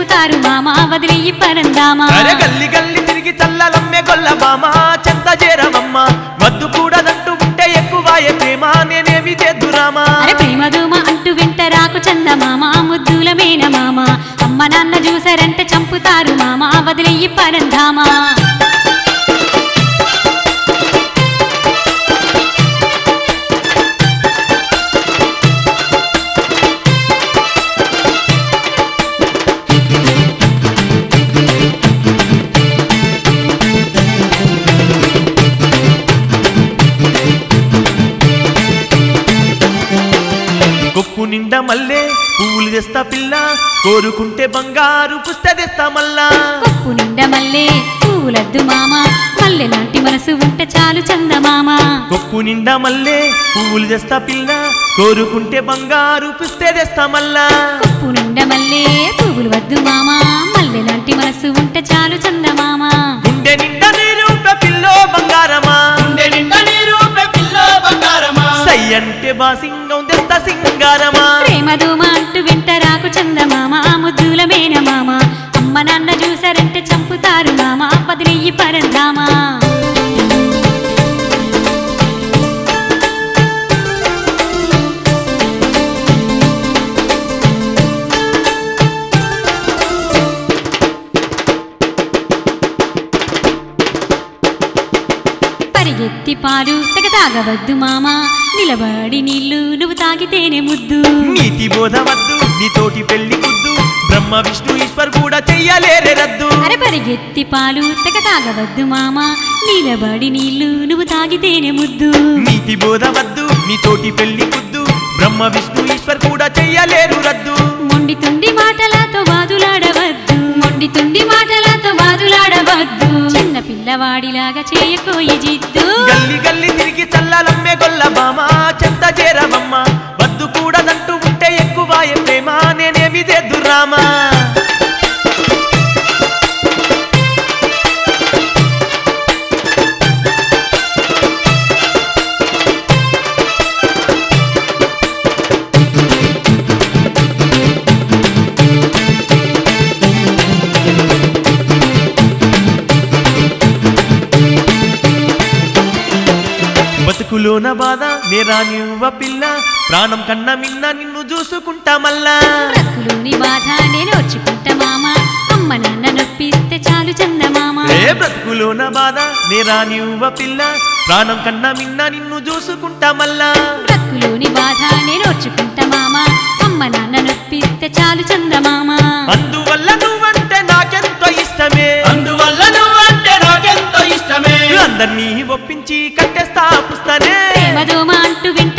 చంపుతారు మామ వదిలేయి పరందామా అరే గల్లి గల్లి తిరిగి చల్లలమ్మె గొల్ల మామ చెంత చేరమమ్మ వద్దు కూడదంటూ ఉంటే ఎక్కువాయే ప్రేమ నేనేమి చేద్దురామా అరే ప్రేమధూమ అంటూ వెంట రాకు చందమామ ముద్దుల మేన మామ అమ్మ నాన్న చూసారంటే చంపుతారు మామ వదిలేయి పరందామా కొప్పు నిండా మల్లే పువ్వులు తెస్తా పిల్ల కోరుకుంటే బంగారు పుస్త తెస్తా మల్లా కొప్పు నిండా మల్లె పూలద్దు మామ మల్లె లాంటి మనసు ఉంటే చాలు చందమామ కొప్పు నిండా మల్లే పువ్వులు తెస్తా పిల్ల కోరుకుంటే బంగారు పుస్తే తెస్తా మల్లా కొప్పు నిండా మల్లె పువ్వులు వద్దు మామ మల్లె లాంటి మనసు ఉంటే చాలు చందమామ గుండె నిండా నీరు పిల్లో బంగారమా గుండె నిండా నీరు పిల్లో బంగారమా సై అంటే బాసింగం తెస్తా సింగారమా ప్రేమధూమ అంటూ వెంట రాకు చందమామ ముద్దుల మేన మామ అమ్మ నాన్న చూసారంటే చంపుతారు మామ పదిలెయ్యి పరందామా పరిగెత్తి పాలు తెగ తాగవద్దు మామ నిలబడి నీళ్లు నువ్వు తాగితేనే ముద్దు నీతి బోధ వద్దు నీతోటి పెళ్లి ముద్దు బ్రహ్మ విష్ణు ఈశ్వర్ కూడా చెయ్యలేరే రద్దు అరే పరిగెత్తి పాలు తెగ తాగవద్దు మామ నిలబడి నీళ్లు నువ్వు తాగితేనే ముద్దు నీతి బోధ వద్దు నీతోటి పెళ్లి ముద్దు బ్రహ్మ విష్ణు ఈశ్వర్ కూడా చెయ్యలేరు రద్దు మొండి తుండి మాటలతో వాదులాడవద్దు మొండి తుండి మాటలతో వాదులాడవద్దు చిన్న పిల్లవాడిలాగా చేయకోయి జిద్దు గల్లి గల్లి తిరిగి చల్లలమ్మే గొల్ల బామ చెత్త చేరమమ్మ వద్దు కూడదంటూ ఉంటే ఎక్కువాయే ప్రేమ నేనేమి చేద్దురామా బతుకులోన బాధ నేరానివ్వ పిల్ల ప్రాణం కన్నా మిన్న నిన్ను చూసుకుంటా మల్లా బ్రతుకులోని బాధ నేను వచ్చుకుంటా మామ అమ్మ నాన్న నొప్పిస్తే చాలు చందమామ ఏ బ్రతుకులోన బాధ నేరానివ్వ పిల్ల ప్రాణం కన్నా మిన్న నిన్ను చూసుకుంటా మల్లా బ్రతుకులోని బాధ నేను వచ్చుకుంటా మామ అమ్మ నాన్న నొప్పిస్తే చాలు చందమామ అందువల్ల నువ్వంటే నాకెంతో ఇష్టమే అందువల్ల నువ్వంటే నాకెంతో ఇష్టమే అందరినీ ఒప్పించి కట్టేస్తా పుస్తనే ప్రేమదోమ అంటూ వెంట